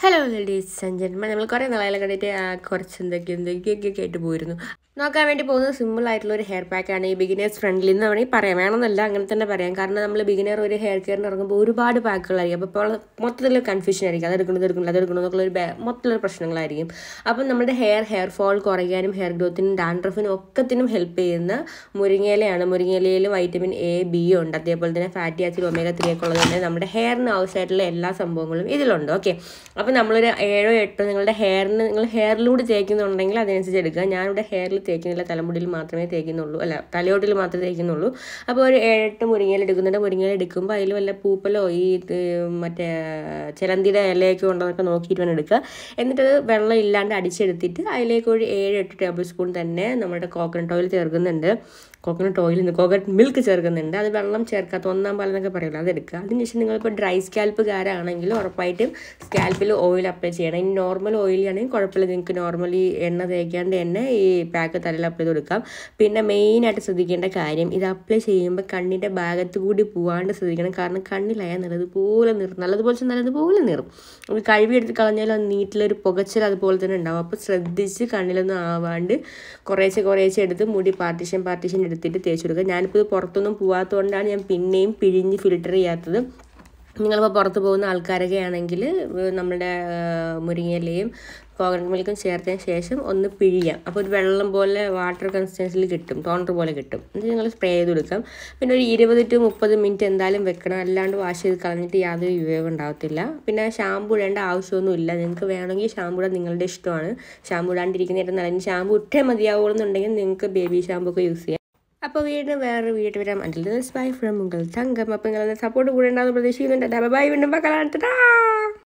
hello ladies and gentleman നമ്മൾ കുറേ നാളെ കണ്ടിട്ട് ആ, കുറച്ച് എന്തൊക്കെ എന്തൊക്കെയൊക്കെ ആയിട്ട് പോയിരുന്നു നോക്കാൻ വേണ്ടി പോകുന്നത് സിമ്പിൾ ആയിട്ടുള്ള ഒരു ഹെയർ പാക്കാണ് ഈ ബിഗിനേഴ്സ് ഫ്രണ്ട്ലി എന്ന് വേണമെങ്കിൽ പറയാം വേണമെന്നല്ല അങ്ങനെ തന്നെ പറയാം കാരണം നമ്മൾ ബിഗിനർ ഒരു ഹെയർ കെയറിന് ഇറങ്ങുമ്പോൾ ഒരുപാട് പാക്കുകളായിരിക്കും അപ്പോൾ ഇപ്പോൾ മൊത്തത്തിൽ കൺഫ്യൂഷൻ ആയിരിക്കും അതെടുക്കണം ഇതെടുക്കണം അതെടുക്കണം എന്നൊക്കെ ഒരു ബേ- മൊത്തത്തിലുള്ള പ്രശ്നങ്ങളായിരിക്കും അപ്പം നമ്മുടെ ഹെയർ ഹെയർ ഫോൾ കുറയ്ക്കാനും ഹെയർ ഗ്രോത്തിനും ഡാൻഡ്രഫിനും ഒക്കത്തിനും ഹെൽപ്പ് ചെയ്യുന്ന മുരിങ്ങയിലയാണ് മുരിങ്ങയിലയിൽ വൈറ്റമിൻ എ ബി ഉണ്ട് അതേപോലെ തന്നെ ഫാറ്റി ആസിഡ് ഒമേഗ ത്രീ ഒക്കെ ഉള്ളത് തന്നെ നമ്മുടെ ഹെയറിന് ആവശ്യമായിട്ടുള്ള എല്ലാ സംഭവങ്ങളും ഇതിലുണ്ട് ഓക്കെ അപ്പോൾ നമ്മളൊരു ഏഴോ എട്ടോ നിങ്ങളുടെ ഹെയറിന് നിങ്ങൾ ഹെയറിലൂടെ തേക്കുന്നുണ്ടെങ്കിൽ അതനുസരിച്ച് എടുക്കുക ഞാനിവിടെ ഹെയറിൽ തേക്കുന്നില്ല തലമുടിയിൽ മാത്രമേ തേക്കുന്നുള്ളൂ അല്ല തലയോട്ടിൽ മാത്രമേ തേക്കുന്നുള്ളൂ അപ്പോൾ ഒരു ഏഴെട്ട് മുരിങ്ങയില എടുക്കുന്നുണ്ട് മുരിങ്ങയില എടുക്കുമ്പോൾ അതിൽ വല്ല പൂപ്പലോ ഈ ഇത് മറ്റേ ചിലന്തിയുടെ ഇലയൊക്കെ ഉണ്ടോ എന്നൊക്കെ നോക്കിയിട്ട് വേണം എടുക്കുക എന്നിട്ടത് വെള്ളം ഇല്ലാണ്ട് അടിച്ചെടുത്തിട്ട് അതിലേക്ക് ഒരു ഏഴ് എട്ട് ടേബിൾ സ്പൂൺ തന്നെ നമ്മുടെ കോക്കനട്ട് ഓയിൽ ചേർക്കുന്നുണ്ട് കോക്കനട്ട് ഓയിൽ കോക്കനട്ട് മിൽക്ക് ചേർക്കുന്നുണ്ട് അത് വെള്ളം ചേർക്കാത്ത ഒന്നാം പാൽ എന്നൊക്കെ പറയുമല്ലോ അതെടുക്കുക അതിനുശേഷം നിങ്ങളിപ്പോൾ ഡ്രൈ സ്കാൽപ്പുകാരാണെങ്കിൽ ഉറപ്പായിട്ടും സ്കാൽപ്പിൽ ഓയിൽ അപ്ലൈ ചെയ്യണം ഇനി നോർമൽ ഓയിലാണെങ്കിൽ കുഴപ്പമില്ല നിങ്ങൾക്ക് നോർമലി എണ്ണ തേക്കാണ്ട് തന്നെ ഈ പാക്ക് തലയിൽ അപ്ലൈ ചെയ്ത് കൊടുക്കാം പിന്നെ മെയിനായിട്ട് ശ്രദ്ധിക്കേണ്ട കാര്യം ഇത് അപ്ലൈ ചെയ്യുമ്പോൾ കണ്ണിൻ്റെ ഭാഗത്ത് കൂടി പോവാണ്ട് ശ്രദ്ധിക്കണം കാരണം കണ്ണിലായാൽ നല്ലതുപോലെ നിറും നല്ലതുപോലെ വെച്ചാൽ നല്ലതുപോലെ നിറും അത് കഴുകിയെടുത്ത് കളഞ്ഞാൽ അത് നീട്ടിലൊരു പുകച്ചിൽ അതുപോലെ തന്നെ ഉണ്ടാവും അപ്പോൾ ശ്രദ്ധിച്ച് കണ്ണിലൊന്നും ആവാണ്ട് കുറേശ്ശെ കുറേശ്ശെ എടുത്ത് മുടി പാർട്ടീഷൻ പാർട്ടീഷൻ എടുത്തിട്ട് തേച്ച് കൊടുക്കുക ഞാനിപ്പോൾ ഇത് പുറത്തൊന്നും പോകാത്തതുകൊണ്ടാണ് ഞാൻ പിന്നെയും പിഴിഞ്ഞ് ഫിൽറ്റർ ചെയ്യാത്തത് നിങ്ങളിപ്പോൾ പുറത്ത് പോകുന്ന ആൾക്കാരൊക്കെ ആണെങ്കിൽ നമ്മുടെ ആ, മുരിങ്ങയിലയും കോക്കനട്ട് മിൽക്കും ചേർത്തതിന് ശേഷം ഒന്ന് പിഴിയാം അപ്പോൾ ഒരു വെള്ളം പോലെ വാട്ടർ കൺസിസ്റ്റൻസിൽ കിട്ടും ടോണർ പോലെ കിട്ടും എന്നിട്ട് നിങ്ങൾ സ്പ്രേ ചെയ്ത് കൊടുക്കാം പിന്നെ ഒരു ഇരുപത് ടു മുപ്പത് മിനിറ്റ് എന്തായാലും വെക്കണം അല്ലാണ്ട് വാഷ് ചെയ്ത് കളഞ്ഞിട്ട് യാതൊരു ഉപയോഗം ഉണ്ടാകത്തില്ല പിന്നെ ഷാമ്പു ഇടേണ്ട ആവശ്യമൊന്നുമില്ല നിങ്ങൾക്ക് വേണമെങ്കിൽ ഷാമ്പു ഇടാൻ നിങ്ങളുടെ ഇഷ്ടമാണ് ഷാമ്പു ഇടാണ്ടിരിക്കുന്ന ഏറ്റവും നല്ലത് ഷാമ്പു ഇട്ടേ മതിയാവുള്ളൂന്നുണ്ടെങ്കിൽ നിങ്ങൾക്ക് ബേബി ഷാമ്പു ഒക്കെ യൂസ് ചെയ്യാം അപ്പോൾ വീണ്ടും വേറൊരു വീട്ടിൽ വരാം അണ്ടിൽ ബൈ ഫ്രം മുകൾ തങ്കം അപ്പോൾ നിങ്ങളുടെ സപ്പോർട്ട് കൂടെ ഉണ്ടാകുന്ന പ്രതീക്ഷിക്കുന്നുണ്ട് ബൈ വീണ്ടും പക്കളാ